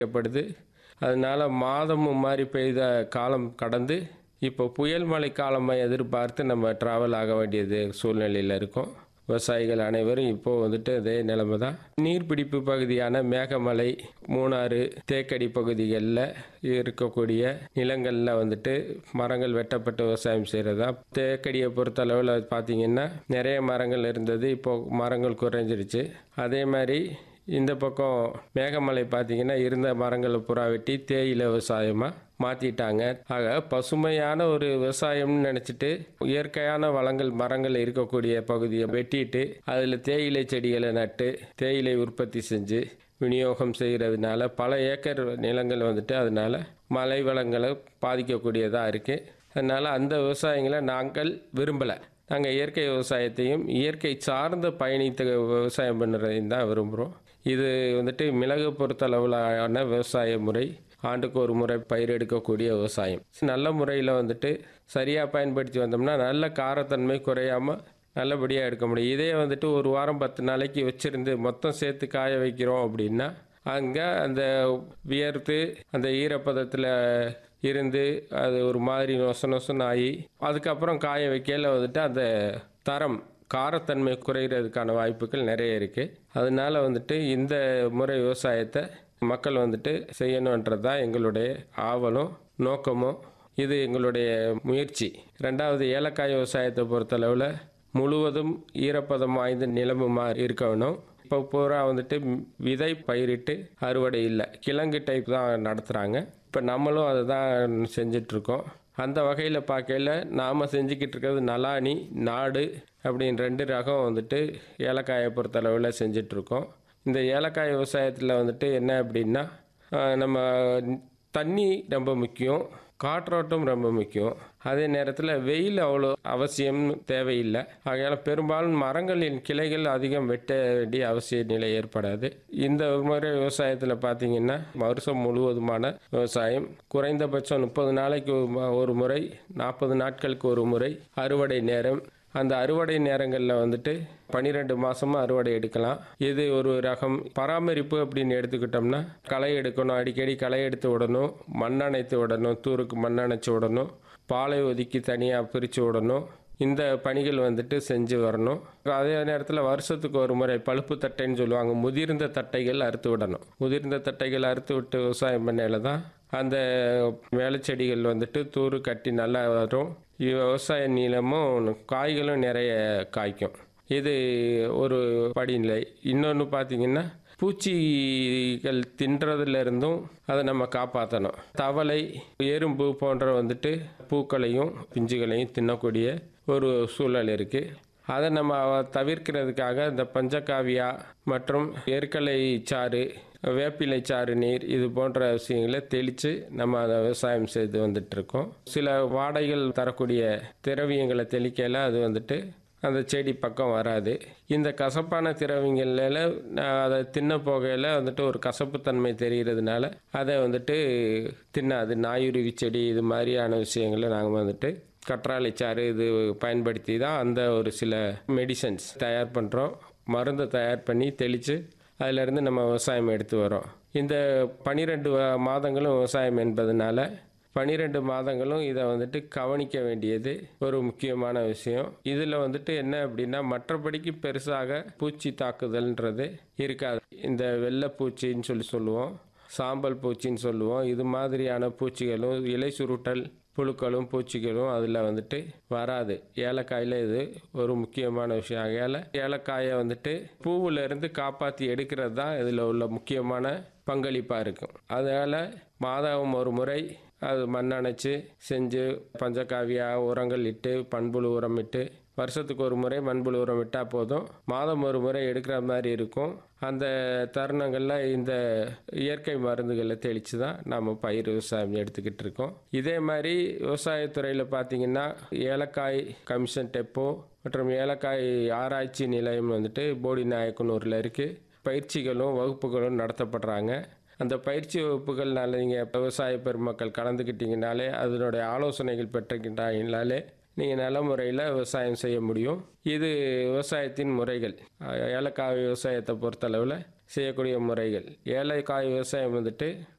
ஏற்படுது அதனால மாதமும் மாதிரி பெய்த காலம் கடந்து இப்போ புயல் மழை காலமை எதிர்பார்த்து நம்ம ட்ராவல் ஆக வேண்டியது சூழ்நிலையில் இருக்கோம் விவசாயிகள் அனைவரும் இப்போ வந்துட்டு அதே நிலைமை தான் நீர்பிடிப்பு பகுதியான மேகமலை மூணாறு தேக்கடி பகுதிகளில் இருக்கக்கூடிய நிலங்களில் வந்துட்டு மரங்கள் வெட்டப்பட்டு விவசாயம் செய்கிறதா தேக்கடியை பொறுத்தளவில் பார்த்தீங்கன்னா நிறைய மரங்கள் இருந்தது இப்போ மரங்கள் குறைஞ்சிருச்சு அதே மாதிரி இந்த பக்கம் மேகமலை பார்த்தீங்கன்னா இருந்த மரங்களை புறா வெட்டி தேயிலை விவசாயமாக மாற்றிட்டாங்க ஆக பசுமையான ஒரு விவசாயம்னு நினச்சிட்டு இயற்கையான வளங்கள் மரங்கள் இருக்கக்கூடிய பகுதியை வெட்டிட்டு அதில் தேயிலை செடிகளை நட்டு தேயிலை உற்பத்தி செஞ்சு விநியோகம் செய்கிறதுனால பல ஏக்கர் நிலங்கள் வந்துட்டு அதனால மலை வளங்களை பாதிக்கக்கூடியதாக இருக்குது அதனால் அந்த விவசாயங்களை நாங்கள் விரும்பலை நாங்கள் இயற்கை விவசாயத்தையும் இயற்கை சார்ந்த பயணித்த விவசாயம் பண்ணுறதையும் தான் விரும்புகிறோம் இது வந்துட்டு மிளகு பொறுத்தளவிலான விவசாய முறை ஆண்டுக்கு ஒரு முறை பயிர் எடுக்கக்கூடிய விவசாயம் நல்ல முறையில் வந்துட்டு சரியாக பயன்படுத்தி வந்தோம்னா நல்ல காரத்தன்மை குறையாமல் நல்லபடியாக எடுக்க முடியும் இதே வந்துட்டு ஒரு வாரம் பத்து நாளைக்கு வச்சுருந்து மொத்தம் சேர்த்து காய வைக்கிறோம் அப்படின்னா அங்கே அந்த வியர்த்து அந்த ஈரப்பதத்தில் இருந்து அது ஒரு மாதிரி நொச நொசன்னு ஆகி அதுக்கப்புறம் காய வைக்கையில் வந்துட்டு அந்த தரம் காரத்தன்மை குறைகிறதுக்கான வாய்ப்புகள் நிறைய இருக்குது அதனால வந்துட்டு இந்த முறை விவசாயத்தை மக்கள் வந்துட்டு செய்யணுன்றது தான் எங்களுடைய ஆவலும் நோக்கமும் இது எங்களுடைய முயற்சி ரெண்டாவது ஏலக்காய் விவசாயத்தை பொறுத்தளவில் முழுவதும் ஈரப்பதம் வாய்ந்த நிலமுமா இருக்கணும் இப்போ பூரா வந்துட்டு விதை பயிரிட்டு அறுவடை இல்லை கிழங்கு டைப் தான் நடத்துகிறாங்க இப்போ நம்மளும் அதை தான் செஞ்சிட்ருக்கோம் அந்த வகையில் பார்க்கையில் நாம் செஞ்சுக்கிட்டு இருக்கிறது நலானி நாடு அப்படின்னு ரெண்டு ரகம் வந்துட்டு ஏலக்காயை பொறுத்தளவில் செஞ்சிட்ருக்கோம் இந்த ஏலக்காய் விவசாயத்தில் வந்துட்டு என்ன அப்படின்னா ஆஹ், நம்ம தண்ணி ரொம்ப முக்கியம் காற்றோட்டம் ரொம்ப முக்கியம் அதே நேரத்தில் வெயில் அவ்வளோ அவசியம் தேவையில்லை ஆகையால் பெரும்பாலும் மரங்களின் கிளைகள் அதிகம் வெட்ட வேண்டிய அவசிய நிலை ஏற்படாது இந்த முறை விவசாயத்தில் பார்த்தீங்கன்னா வருஷம் முழுவதுமான விவசாயம் குறைந்தபட்சம் முப்பது நாளைக்கு ஒரு ம- ஒரு முறை நாற்பது நாட்களுக்கு ஒரு முறை அறுவடை நேரம் அந்த அறுவடை நேரங்களில் வந்துட்டு பன்னிரெண்டு மாசமா அறுவடை எடுக்கலாம் இது ஒரு ரகம் பராமரிப்பு அப்படின்னு எடுத்துக்கிட்டோம்னா களை எடுக்கணும் அடிக்கடி களை எடுத்து விடணும் மண் அணைத்து விடணும் தூருக்கு மண் அணைச்சி விடணும் பாலை ஒதுக்கி தனியாக பிரித்து விடணும் இந்த பணிகள் வந்துட்டு செஞ்சு வரணும் அதே நேரத்தில் வருஷத்துக்கு ஒரு முறை பழுப்பு தட்டைன்னு சொல்லுவாங்க முதிர்ந்த தட்டைகள் அறுத்து விடணும் முதிர்ந்த தட்டைகள் அறுத்து விட்டு விவசாயம் பண்ணையில தான் அந்த வேலைச்செடிகள் வந்துட்டு தூறு கட்டி நல்லா வரும் விவசாய நீளமும் காய்களும் நிறைய காய்க்கும் இது ஒரு படிநிலை இன்னொன்று பார்த்தீங்கன்னா பூச்சிகள் தின்றதுல இருந்தும் அதை நம்ம காப்பாற்றணும் தவளை எறும்பு போன்ற வந்துட்டு பூக்களையும் பிஞ்சுகளையும் தின்னக்கூடிய ஒரு சூழல் இருக்குது அதை நம்ம தவிர்க்கிறதுக்காக இந்த பஞ்சகாவியா மற்றும் எருக்கலை சாறு வேப்பிலை சாறு நீர் இது போன்ற விஷயங்களை தெளித்து நம்ம அதை விவசாயம் செய்து வந்துட்டு இருக்கோம் சில வாடைகள் தரக்கூடிய திரவியங்களை தெளிக்கையில் அது வந்துட்டு அந்த செடி பக்கம் வராது இந்த கசப்பான திரவியங்களில் அதை தின்ன போகையில் வந்துட்டு ஒரு கசப்புத்தன்மை தெரிகிறதுனால அதை வந்துட்டு தின்னாது நாயுருவி செடி இது மாதிரியான விஷயங்களை நாங்கள் வந்துட்டு கற்றாழை சாறு இது பயன்படுத்தி தான் அந்த ஒரு சில மெடிசன்ஸ் தயார் பண்ணுறோம் மருந்தை தயார் பண்ணி தெளித்து அதிலிருந்து நம்ம விவசாயம் எடுத்து வரோம் இந்த பனிரெண்டு மாதங்களும் விவசாயம் என்பதனால பனிரெண்டு மாதங்களும் இதை வந்துட்டு கவனிக்க வேண்டியது ஒரு முக்கியமான விஷயம் இதில் வந்துட்டு என்ன அப்படின்னா மற்றபடிக்கு பெருசாக பூச்சி தாக்குதல்ன்றது இருக்காது இந்த வெள்ளைப்பூச்சின்னு சொல்லி சொல்லுவோம் சாம்பல் பூச்சின்னு சொல்லுவோம் இது மாதிரியான பூச்சிகளும் இலை சுருட்டல் புழுக்களும் பூச்சிகளும் அதில் வந்துட்டு வராது ஏலக்காயில் இது ஒரு முக்கியமான விஷயம் ஆகையால் ஏலக்காயை வந்துட்டு பூவுல இருந்து காப்பாற்றி எடுக்கிறது தான் இதில் உள்ள முக்கியமான பங்களிப்பாக இருக்கும் அதனால் மாதம் ஒரு முறை அது மண்ணணைச்சு செஞ்சு பஞ்சகாவியா உரங்கள் இட்டு பண்புழு உரம் இட்டு வருஷத்துக்கு ஒரு முறை மண்புழு உரம் விட்டால் போதும் மாதம் ஒரு முறை எடுக்கிற மாதிரி இருக்கும் அந்த தருணங்களில் இந்த இயற்கை மருந்துகளை தெளித்து தான் நாம் பயிர் விவசாயம் எடுத்துக்கிட்டு இருக்கோம் இதே மாதிரி விவசாயத்துறையில் பார்த்தீங்கன்னா ஏலக்காய் கமிஷன் டெப்போ மற்றும் ஏலக்காய் ஆராய்ச்சி நிலையம் வந்துட்டு போடி நாயக்கனூரில் இருக்குது பயிற்சிகளும் வகுப்புகளும் நடத்தப்படுறாங்க அந்த பயிற்சி வகுப்புகள்னால நீங்கள் விவசாய பெருமக்கள் கலந்துக்கிட்டீங்கனாலே அதனுடைய ஆலோசனைகள் பெற்றுக்கிட்டாங்கனாலே நீங்கள் நல்ல முறையில் விவசாயம் செய்ய முடியும் இது விவசாயத்தின் முறைகள் அஹ் ஏலக்காய் விவசாயத்தை பொறுத்தளவில் செய்யக்கூடிய முறைகள் ஏலக்காய் விவசாயம் வந்துட்டு